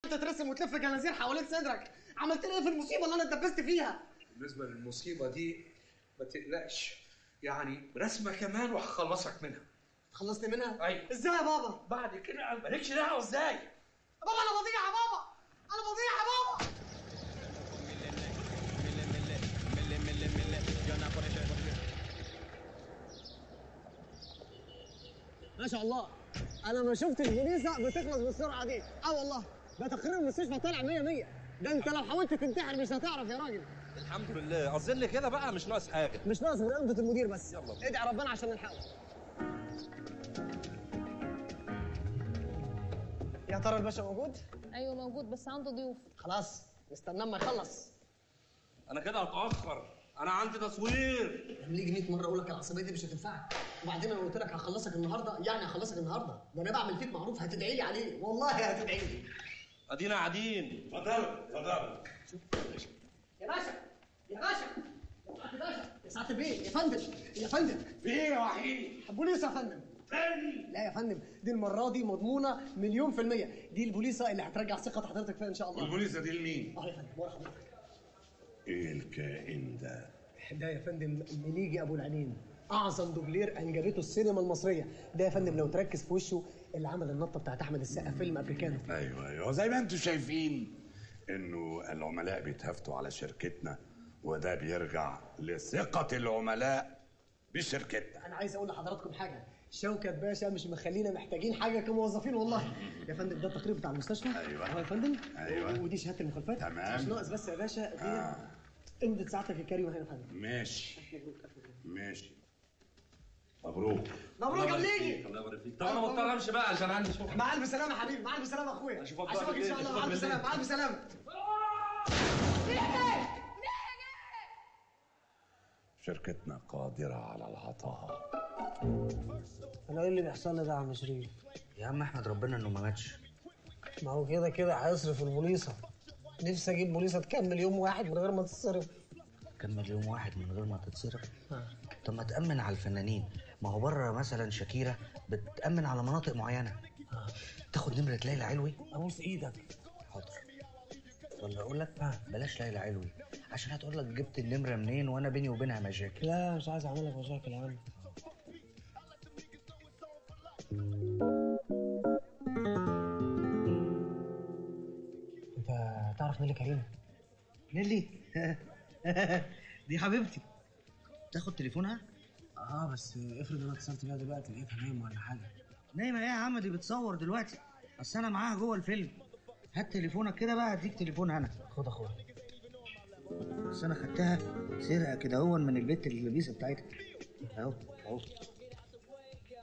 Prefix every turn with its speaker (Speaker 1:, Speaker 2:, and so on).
Speaker 1: تترسم وتلف جنازير حوالين صدرك عملت لي ايه في المصيبه اللي انا اتدبست فيها
Speaker 2: بالنسبه للمصيبه دي ما تقلقش يعني رسمه كمان وهخلصك منها
Speaker 1: خلصني منها
Speaker 2: أيوة.
Speaker 1: ازاي يا بابا
Speaker 2: بعد كده مالكش دعوه ازاي
Speaker 1: بابا انا بضيع يا بابا انا بضيع يا بابا ما شاء الله انا ما شفت البوليسه بتخلص بالسرعه دي اه والله ده تقرير المستشفى طالع 100 100 ده انت لو حاولت تنتحر مش هتعرف يا راجل
Speaker 3: الحمد لله اظن كده بقى مش ناقص حاجه
Speaker 1: مش ناقص غير امضه المدير بس
Speaker 3: يلا.
Speaker 1: ادعي ربنا عشان نلحقه يا ترى الباشا موجود
Speaker 4: ايوه موجود بس عنده ضيوف
Speaker 1: خلاص نستناه ما يخلص
Speaker 3: انا كده هتاخر انا عندي تصوير
Speaker 1: لما يجي 100 مره اقول لك العصبيه دي مش هتنفعك وبعدين انا قلت لك هخلصك النهارده يعني هخلصك النهارده ده انا بعمل فيك معروف هتدعي لي عليه والله هتدعي لي
Speaker 3: ادينا قاعدين
Speaker 2: اتفضل اتفضل
Speaker 1: يا باشا يا باشا يا باشا يا سعاده البيه يا فندم يا فندم
Speaker 2: في ايه يا وحيد
Speaker 1: بوليس يا فندم
Speaker 2: تاني
Speaker 1: لا يا فندم دي المره دي مضمونه مليون في الميه دي البوليسه اللي هترجع ثقه حضرتك فيها ان شاء الله
Speaker 2: والبوليسه دي لمين
Speaker 1: اه يا فندم ورا حضرتك
Speaker 2: ايه الكائن ده
Speaker 1: ده يا فندم مليجي ابو العينين اعظم دوبلير انجبته السينما المصريه ده يا فندم لو تركز في وشه اللي عمل النطه بتاعت احمد السقا فيلم افريكانو
Speaker 5: ايوه ايوه زي ما انتم شايفين انه العملاء بيتهافتوا على شركتنا وده بيرجع لثقة العملاء بشركتنا
Speaker 1: انا عايز اقول لحضراتكم حاجه شوكت باشا مش مخلينا محتاجين حاجه كموظفين والله يا فندم ده التقرير بتاع المستشفى
Speaker 5: أيوة.
Speaker 1: اهو يا فندم
Speaker 5: أيوة.
Speaker 1: ودي شهاده المخالفات
Speaker 5: تمام.
Speaker 1: مش ناقص بس يا باشا دي
Speaker 5: آه.
Speaker 1: امضه ساعتك الكريمه هنا يا فندم
Speaker 5: ماشي ماشي مبروك
Speaker 1: مبروك يا مليجي
Speaker 3: الله يبارك فيك طب انا مضطر امشي بقى عشان عندي شغل
Speaker 1: مع الف سلامه يا حبيبي مع الف سلامه يا اخويا
Speaker 3: أشوفك بقى
Speaker 1: اشوفك ان شاء
Speaker 3: بالليل،
Speaker 1: الله مع
Speaker 3: أشوفك
Speaker 1: الف سلامه مع الف سلامه
Speaker 5: شركتنا قادرة على العطاء
Speaker 1: انا ايه اللي بيحصل لي ده يا عم شريف
Speaker 6: يا عم احمد ربنا انه ما ماتش
Speaker 1: ما هو كده كده هيصرف البوليصه نفسي اجيب بوليصه تكمل يوم واحد من غير ما تتصرف
Speaker 6: كمل يوم واحد من غير ما تتصرف طب ما تأمن على الفنانين ما هو بره مثلا شاكيرا بتأمن على مناطق معينة تاخد نمرة ليلى علوي
Speaker 1: ابوس ايدك
Speaker 6: حاضر ولا اقول لك بلاش ليلى علوي عشان هتقول لك جبت النمرة منين وانا بيني وبينها مشاكل
Speaker 1: لا مش عايز اعمل لك مشاكل يا عم انت تعرف نيلي كريم
Speaker 6: نيلي دي حبيبتي تاخد تليفونها
Speaker 1: اه بس افرض انا اتصلت بيها دلوقتي لقيتها نايمه ولا حاجه
Speaker 6: نايمة ايه يا عم دي بتصور دلوقتي اصل انا معاها جوه الفيلم هات تليفونك كده بقى هديك تليفون انا
Speaker 1: خد اخويا
Speaker 6: بس انا خدتها سرقه كده هو من البيت اللبيسه بتاعتها اهو اهو